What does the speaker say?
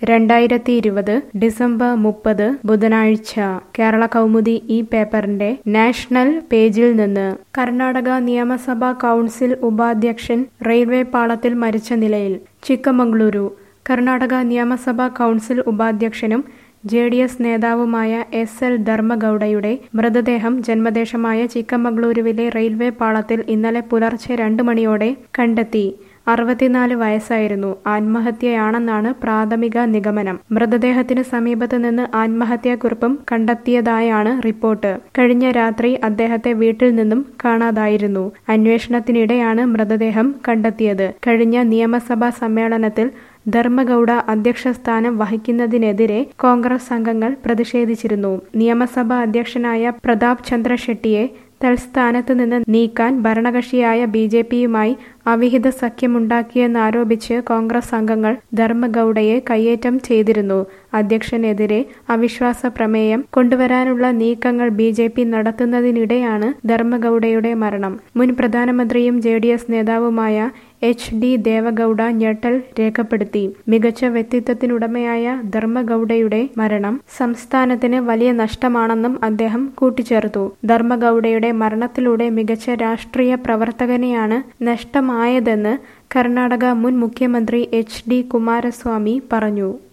രണ്ടായിരത്തി ഇരുപത് ഡിസംബർ മുപ്പത് ബുധനാഴ്ച കേരള കൗമുദി ഈ പേപ്പറിന്റെ നാഷണൽ പേജിൽ നിന്ന് കർണാടക നിയമസഭാ കൗൺസിൽ ഉപാധ്യക്ഷൻ റെയിൽവേ പാളത്തിൽ മരിച്ച നിലയിൽ ചിക്കമംഗളൂരു കർണാടക നിയമസഭാ കൗൺസിൽ ഉപാധ്യക്ഷനും ജെ ഡി എസ് നേതാവുമായ എസ് എൽ ധർമ്മഗൌഡയുടെ മൃതദേഹം ജന്മദേശമായ ചിക്കമംഗളൂരുവിലെ റെയിൽവേ പാളത്തിൽ ഇന്നലെ പുലർച്ചെ രണ്ട് മണിയോടെ കണ്ടെത്തി അറുപത്തിനാല് വയസ്സായിരുന്നു ആത്മഹത്യയാണെന്നാണ് പ്രാഥമിക നിഗമനം മൃതദേഹത്തിന് സമീപത്ത് നിന്ന് ആത്മഹത്യാക്കുറിപ്പും കണ്ടെത്തിയതായാണ് റിപ്പോർട്ട് കഴിഞ്ഞ രാത്രി അദ്ദേഹത്തെ വീട്ടിൽ നിന്നും കാണാതായിരുന്നു അന്വേഷണത്തിനിടെയാണ് മൃതദേഹം കണ്ടെത്തിയത് കഴിഞ്ഞ നിയമസഭാ സമ്മേളനത്തിൽ ധർമ്മഗൌഡ അധ്യക്ഷ സ്ഥാനം വഹിക്കുന്നതിനെതിരെ കോൺഗ്രസ് അംഗങ്ങൾ പ്രതിഷേധിച്ചിരുന്നു നിയമസഭാ അധ്യക്ഷനായ പ്രതാപ് ചന്ദ്ര ഷെട്ടിയെ തൽസ്ഥാനത്ത് നിന്ന് നീക്കാൻ ഭരണകക്ഷിയായ ബി ജെ പിയുമായി അവിഹിത സഖ്യമുണ്ടാക്കിയെന്നാരോപിച്ച് കോൺഗ്രസ് അംഗങ്ങൾ ധർമ്മഗൌഡയെ കയ്യേറ്റം ചെയ്തിരുന്നു അധ്യക്ഷനെതിരെ അവിശ്വാസ പ്രമേയം കൊണ്ടുവരാനുള്ള നീക്കങ്ങൾ ബി ജെ പി നടത്തുന്നതിനിടെയാണ് ധർമ്മഗൌഡയുടെ മരണം മുൻ പ്രധാനമന്ത്രിയും ജെ ഡി എസ് നേതാവുമായ എച്ച് ഡി ദേവഗൌഡ ഞെട്ടൽ രേഖപ്പെടുത്തി മികച്ച വ്യക്തിത്വത്തിനുടമയായ ധർമ്മഗൌഡയുടെ മരണം സംസ്ഥാനത്തിന് വലിയ നഷ്ടമാണെന്നും അദ്ദേഹം കൂട്ടിച്ചേർത്തു ധർമ്മഗൌഡയുടെ മരണത്തിലൂടെ മികച്ച രാഷ്ട്രീയ പ്രവർത്തകനെയാണ് നഷ്ടമായതെന്ന് കർണാടക മുൻ മുഖ്യമന്ത്രി എച്ച് ഡി കുമാരസ്വാമി പറഞ്ഞു